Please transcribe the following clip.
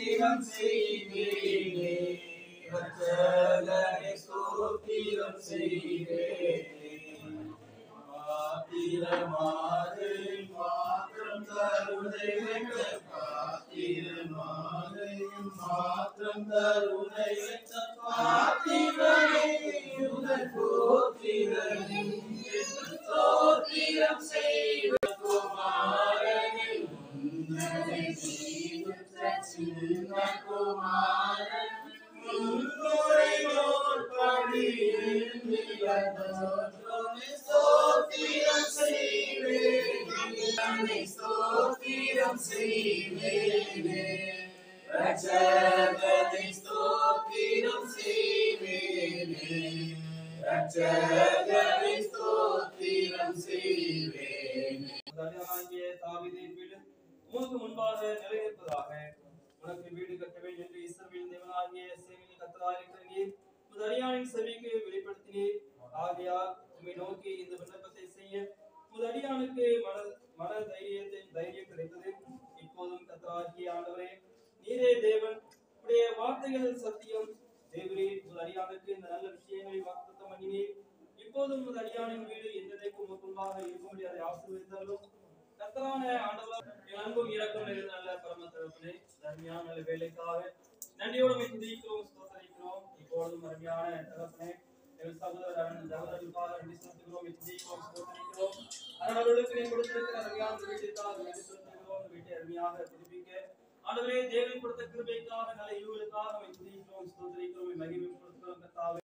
ஸ்தோத்திரம் செய்வேனே ரட்சகனே ஸ்தோத்திரம் செய்வேனே பாத்திரமாறு மாத்திரம் கருணை வைக்க பாத்திரமாறு மாத்திரம் கருணை வைக்க பாத்திரனே உங்கள் போத்திரனே ஸ்தோத்திரம் செய்வ குமாரனே உன்னை ஜீவித்த சின்ன குமாரன் முன்னுரை நோர் படியில் நிலந்தோனே ஸ்தோத்திரம் செய்வேனே ஸ்தோத்திரம் செய்வேனே ரட்சகனை ஸ்தோத்திரம் செய்வேனே ரட்சகனை ஸ்தோத்திரம் செய்வேனே ராஜாவாகிய தாவீதின் வீடு உமக்கு முன்பாக நிலைநிற்பதாக உனக்கு வீடு கட்டவேன் என்று இஸ்ரவேல் தேவனாகிய சேனையின் கர்த்தராகிய இருக்கிறீர் உமது அடியானின் செவிக்கு வெளிப்படுத்தினீர் ஆகையால் உம்மை நோக்கி இந்த விண்ணப்பத்தை செய்ய உமது அடியானுக்கு மன மன தைரியத்தை தைரியம் கிடைத்தது இப்போதும் கர்த்தராகிய ஆண்டவரே நீரே தேவன் உடைய வார்த்தைகள் சத்தியம் தேவரே உமது அடியானுக்கு இந்த நல்ல விஷயங்களை வாக்குத்தம் பண்ணினீர் இப்போதும் உமது அடியானின் வீடு என்றைக்கும் உமக்குள்ளாக இருக்கும்படி அதை ஆசீர்வதித்தாலும் கர்த்தரான ஆண்டவர் என் அன்பும் இறக்கம் நிறைந்த நல்ல பரம தகப்பனே அருமையான நல்ல வேலைக்காக நன்றியோடு உம்மை துதிக்கிறோம் ஸ்தோத்தரிக்கிறோம் இப்பொழுதும் அருமையான தகப்பனே எங்கள் சகோதரர் சகோதரர்களுக்காக நன்றி செலுத்துகிறோம் உம்மை துதிக்கிறோம் ஸ்தோத்தரிக்கிறோம் அவர்களுக்கு நீ கொடுத்திருக்கிற அருமையான வீட்டிற்காக நன்றி செலுத்துகிறோம் இந்த வீட்டை அருமையாக புதுப்பிக்க ஆண்டவரே தேவன் கொடுத்த கிருபைக்காக நல்ல ஈவுகளுக்காக உம்மை துதிக்கிறோம் ஸ்தோத்தரிக்கிறோம் உம்மை மகிமை கொடுக்கிறோம் கர்த்தாவே